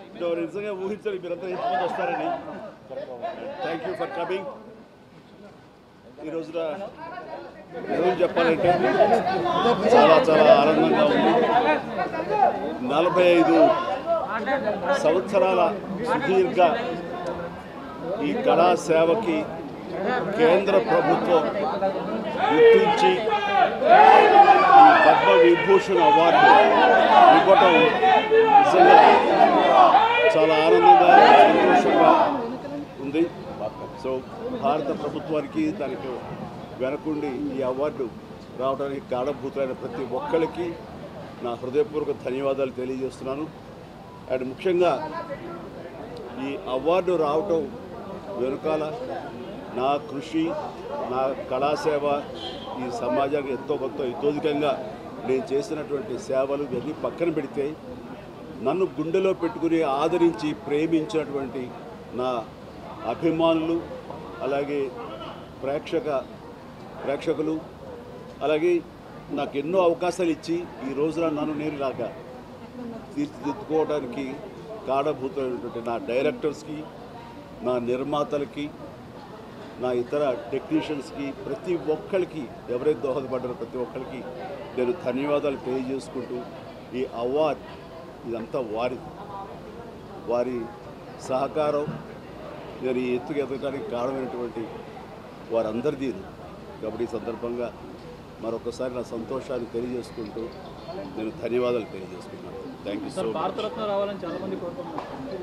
So నిజంగా ఊహించారు మీరంతా ఎంతమంది వస్తారని థ్యాంక్ యూ ఫర్ కమింగ్ ఈ రోజున నిజం చెప్పాలంటే చాలా చాలా ఆనందంగా ఉంది నలభై ఐదు సంవత్సరాల సుదీర్ఘ ఈ కళా సేవకి కేంద్ర ప్రభుత్వం గుర్తించి ఈ పద్మ విభూషణ్ అవార్డు ఇవ్వటం నిజంగా చాలా ఆనందంగా సంతోషంగా ఉంది సో భారత ప్రభుత్వానికి దానికి వెనకుండి ఈ అవార్డు రావడానికి కారణభూతులైన ప్రతి ఒక్కరికి నా హృదయపూర్వక ధన్యవాదాలు తెలియజేస్తున్నాను అండ్ ముఖ్యంగా ఈ అవార్డు రావటం వెనుకాల నా కృషి నా కళాసేవ ఈ సమాజానికి ఎంతో కొంత ఇతోధికంగా నేను చేసినటువంటి సేవలు ఇవన్నీ పక్కన పెడితే నన్ను గుండెలో పెట్టుకుని ఆదరించి ప్రేమించినటువంటి నా అభిమానులు అలాగే ప్రేక్షక ప్రేక్షకులు అలాగే నాకు ఎన్నో అవకాశాలు ఇచ్చి ఈ రోజున నన్ను నేను లాగా తీర్చిదిద్దుకోవడానికి కారణభూతమైనటువంటి నా డైరెక్టర్స్కి నా నిర్మాతలకి నా ఇతర టెక్నీషియన్స్కి ప్రతి ఒక్కరికి ఎవరైతే దోహదపడ్డారో ప్రతి ఒక్కరికి నేను ధన్యవాదాలు తెలియజేసుకుంటూ ఈ అవార్డ్ ఇదంతా వారి వారి సహకారం నేను ఈ ఎత్తుకు ఎదగడానికి కారణమైనటువంటి వారందరిది కాబట్టి ఈ సందర్భంగా మరొకసారి నా సంతోషాన్ని తెలియజేసుకుంటూ నేను ధన్యవాదాలు తెలియజేసుకున్నాను thank you so sir much Bharat Ratna రావాలని చాలా మంది కోరుకుంటున్నారు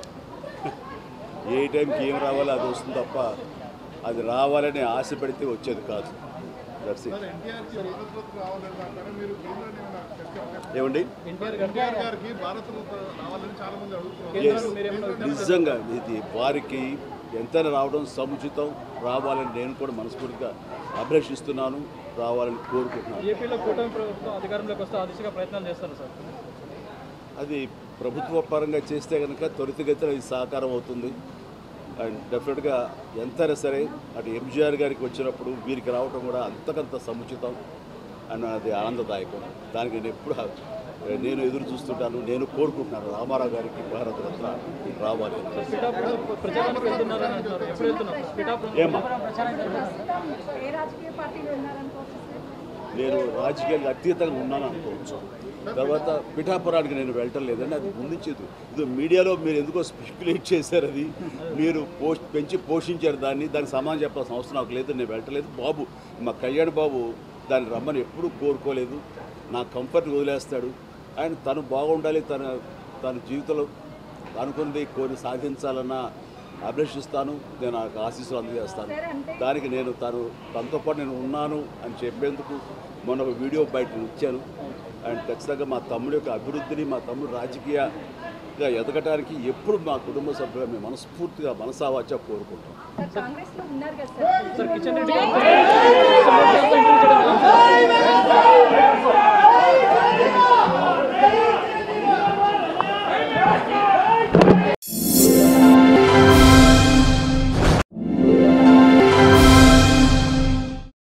ఏ టైంకి ఏం రావాలో అది వస్తుంది తప్ప అది రావాలని ఆశ పెడితే వచ్చేది కాదు దట్స్ ఇట్ ఎన్టీఆర్కి భారతరత్న రావాలని అంటారా మీరు కేంద్రాన్ని ఏమైనా చర్చ- ఏమండి ఎన్టీఆర్ గారు ఎన్టీఆర్ గారికి భారతరత్న రావాలని చాలా మంది అడుగుతున్నారు Yes. కేంద్రాలు మీరేమైనా విజ్ఞప్తి నిజంగా ఇది వారికి ఎంతైనా రావడం సముచితం రావాలని నేను కూడా మనస్ఫూర్తిగా అభిలషిస్తున్నాను రావాలని కోరుకుంటున్నాను ఏపీలో కూటమి ప్రభుత్వం అధికారంలోకి వస్తే ఆ దిశగా ప్రయత్నాలు చేస్తారు సార్ అది ప్రభుత్వ పరంగా చేస్తే కనుక త్వరితగతిన ఇది సహకారం అవుతుంది అండ్ డెఫినెట్గా ఎంతైనా సరే అటు ఎంజీఆర్ గారికి వచ్చినప్పుడు వీరికి రావడం కూడా అంతకంత సముచితం అండ్ అది ఆనందదాయకం దానికి నేను ఎప్పుడు నేను ఎదురు చూస్తుంటాను నేను కోరుకుంటున్నాను రామారావు గారికి భారతరత్న రావాలి అని. పిఠాపురం ప్రచారానికి వెళ్తున్నారని అంటున్నారు ఎప్పుడు వెళ్తున్నారు పిఠాపురం ఏమ్మా ప్రస్తుతం ఏ రాజకీయ పార్టీలో ఉన్నారనుకోవచ్చు సార్ నేను రాజకీయాలకు అతీతంగా ఉన్నాను అనుకోవచ్చు తర్వాత పిఠాపురానికి నేను వెళ్ళటం లేదండి అది ముందుంచేది ఇది మీడియాలో మీరు ఎందుకో స్పెక్యులేట్ చేశారు అది మీరు పోస్ట్ పెంచి పోషించారు దాన్ని దానికి సమాధానం చెప్పాల్సిన అవసరం నాకు లేదు నేను వెళ్ళటలేదు బాబు మా కళ్యాణ్ బాబు దాన్ని రమ్మని ఎప్పుడూ కోరుకోలేదు నా కంఫర్ట్ వదిలేస్తాడు ఆయన తను బాగుండాలి తన తన జీవితంలో అనుకుంది కోరి సాధించాలన్న అభిలషిస్తాను నేను నాకు ఆశీస్సులు అందజేస్తాను దానికి నేను తను తనతో పాటు నేను ఉన్నాను అని చెప్పేందుకు మొన్న ఒక వీడియో బయట ఇచ్చాను అండ్ ఖచ్చితంగా మా తమ్ముడి యొక్క అభివృద్ధిని మా తమ్ముడు రాజకీయంగా ఎదగటానికి ఎప్పుడు మా కుటుంబ సభ్యులు మేము మనస్ఫూర్తిగా మనసావాచ కోరుకుంటాం సార్ కాంగ్రెస్ లో ఉన్నారు కదా సార్ సార్ కిషన్ రెడ్డి గారు ఇంటర్వ్యూ చేయడం